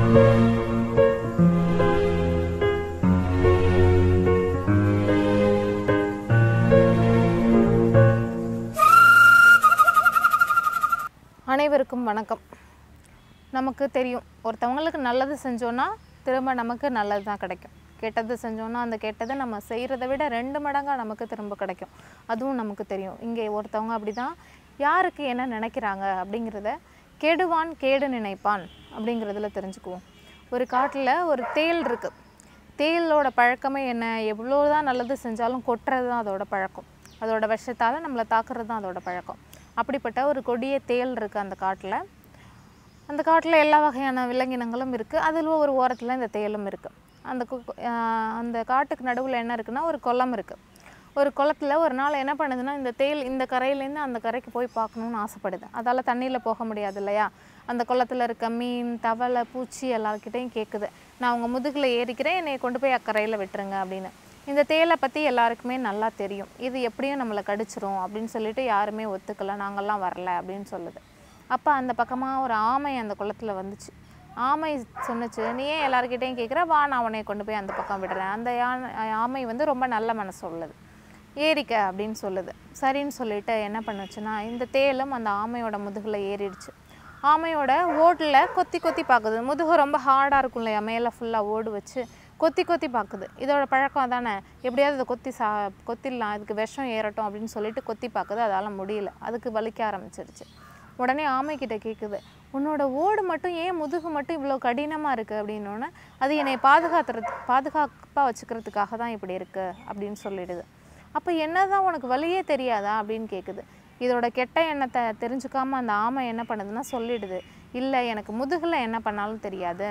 அனைவருக்கும் வணக்கம் நமக்கு தெரியும் ஒருத்தவங்களுக்கு நல்லது செஞ்சோன்னா திரும்ப நமக்கு நல்லது தான் கிடைக்கும் கெட்டது செஞ்சோன்னா அந்த கெட்டதை நம்ம செய்கிறத விட ரெண்டு மடங்காக நமக்கு திரும்ப கிடைக்கும் அதுவும் நமக்கு தெரியும் இங்கே ஒருத்தவங்க அப்படி தான் யாருக்கு என்ன நினைக்கிறாங்க அப்படிங்கிறத கெடுவான் கேடு நினைப்பான் அப்படிங்கிறதுல தெரிஞ்சுக்குவோம் ஒரு காட்டில் ஒரு தேள் இருக்குது தேளோட பழக்கமே என்ன எவ்வளோ தான் நல்லது செஞ்சாலும் கொட்டுறது தான் அதோட பழக்கம் அதோட விஷத்தால் நம்மளை தாக்குறது தான் அதோட பழக்கம் அப்படிப்பட்ட ஒரு கொடிய தேள் இருக்குது அந்த காட்டில் அந்த காட்டில் எல்லா வகையான விலங்கினங்களும் இருக்குது அதில் ஒரு ஓரத்தில் இந்த தேலும் இருக்குது அந்த கு- ஆஹ் அந்த காட்டுக்கு நடுவில் என்ன இருக்குன்னா ஒரு குளம் இருக்குது ஒரு குளத்துல ஒரு நாள் என்ன பண்ணுதுன்னா இந்த தேல் இந்த கரையிலேருந்து அந்த கரைக்கு போய் பார்க்கணுன்னு ஆசைப்படுது அதால் தண்ணியில் போக முடியாது இல்லையா அந்த குளத்துல இருக்க மீன் தவளை பூச்சி எல்லாருக்கிட்டையும் கேட்குது நான் உங்கள் முதுகில் ஏறிக்கிறேன் என்னை கொண்டு போய் அக்கறையில் விட்டுருங்க அப்படின்னு இந்த தேலை பற்றி எல்லாருக்குமே நல்லா தெரியும் இது எப்படியும் நம்மளை கடிச்சிரும் அப்படின்னு சொல்லிட்டு யாருமே ஒத்துக்கல நாங்கள்லாம் வரல அப்படின்னு சொல்லுது அப்போ அந்த பக்கமாக ஒரு ஆமை அந்த குளத்துல வந்துச்சு ஆமை சொன்னுச்சு நீ ஏன் எல்லாருக்கிட்டையும் கேட்குற வா நான் உன்னை கொண்டு போய் அந்த பக்கம் விடுறேன் அந்த யானை ஆமை வந்து ரொம்ப நல்ல மனசு உள்ளது ஏறிக்க அப்படின்னு சொல்லுது சரின்னு சொல்லிட்டு என்ன பண்ணுச்சுன்னா இந்த தேலும் அந்த ஆமையோட முதுகில் ஏறிடுச்சு ஆமையோட ஓட்டில் கொத்தி கொத்தி பார்க்குது முதுகு ரொம்ப ஹார்டாக இருக்கும் இல்லையா மேலே ஃபுல்லாக ஓடு வச்சு கொத்தி கொத்தி பார்க்குது இதோட பழக்கம் தானே எப்படியாவது இதை கொத்தி சா கொத்திடலாம் இதுக்கு விஷம் ஏறட்டும் அப்படின்னு சொல்லிட்டு கொத்தி பார்க்குது அதால் முடியல அதுக்கு வலிக்க ஆரம்பிச்சிருச்சு உடனே ஆமைக்கிட்ட கேட்குது உன்னோட ஓடு மட்டும் ஏன் முதுகு மட்டும் இவ்வளோ கடினமாக இருக்குது அப்படின்னோடனே அது என்னை பாதுகாத்துறது பாதுகாப்பாக வச்சுக்கிறதுக்காக தான் இப்படி இருக்குது அப்படின்னு சொல்லிடுது அப்போ என்னதான் உனக்கு வலியே தெரியாதா அப்படின்னு கேட்குது இதோட கெட்ட எண்ணத்தை தெரிஞ்சுக்காம அந்த ஆமை என்ன பண்ணுதுன்னா சொல்லிடுது இல்லை எனக்கு முதுகில் என்ன பண்ணாலும் தெரியாது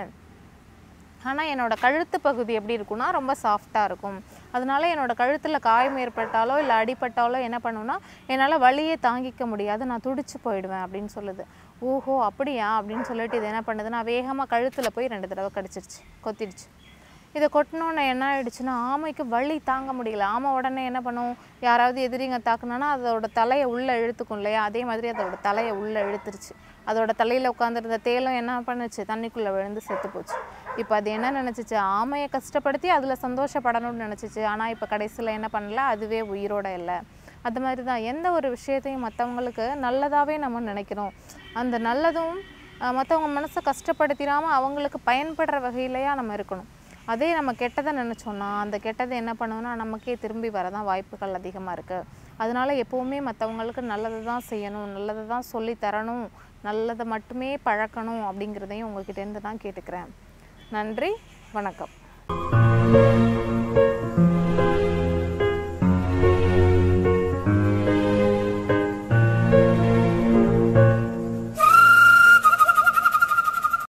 ஆனால் என்னோட கழுத்து பகுதி எப்படி இருக்கும்னா ரொம்ப சாஃப்டாக இருக்கும் அதனால என்னோட கழுத்தில் காயம் ஏற்பட்டாலோ இல்லை அடிபட்டாலோ என்ன பண்ணுன்னா என்னால் வலியே தாங்கிக்க முடியாது நான் துடிச்சு போயிடுவேன் அப்படின்னு சொல்லுது ஓஹோ அப்படியா அப்படின்னு சொல்லிட்டு இது என்ன பண்ணுதுன்னா வேகமாக கழுத்தில் போய் ரெண்டு தடவை கடிச்சிருச்சு கொத்திடுச்சு இதை கொட்டினோன்னே என்ன ஆயிடுச்சுன்னா ஆமைக்கு வலி தாங்க முடியல ஆமை உடனே என்ன பண்ணும் யாராவது எதிரிங்க தாக்குனானா அதோட தலையை உள்ளே இழுத்துக்கும் இல்லையா அதே மாதிரி அதோட தலையை உள்ளே இழுத்துருச்சு அதோட தலையில் உட்காந்துருந்த தேலும் என்ன பண்ணுச்சு தண்ணிக்குள்ளே விழுந்து செத்து போச்சு இப்போ அது என்ன நினச்சிச்சு ஆமையை கஷ்டப்படுத்தி அதில் சந்தோஷப்படணும்னு நினச்சிச்சு ஆனால் இப்போ கடைசியில் என்ன பண்ணல அதுவே உயிரோட இல்லை அது மாதிரி தான் எந்த ஒரு விஷயத்தையும் மற்றவங்களுக்கு நல்லதாகவே நம்ம நினைக்கிறோம் அந்த நல்லதும் மற்றவங்க மனசை கஷ்டப்படுத்திடாமல் அவங்களுக்கு பயன்படுற வகையிலையா நம்ம இருக்கணும் அதே நம்ம கெட்டதை நினச்சோன்னா அந்த கெட்டதை என்ன பண்ணுவோம்னா நமக்கே திரும்பி வரதான் வாய்ப்புகள் அதிகமாக இருக்குது அதனால எப்போவுமே மற்றவங்களுக்கு நல்லதை தான் செய்யணும் நல்லதை தான் சொல்லி தரணும் நல்லதை மட்டுமே பழக்கணும் அப்படிங்கிறதையும் உங்ககிட்டேருந்து தான் கேட்டுக்கிறேன் நன்றி வணக்கம்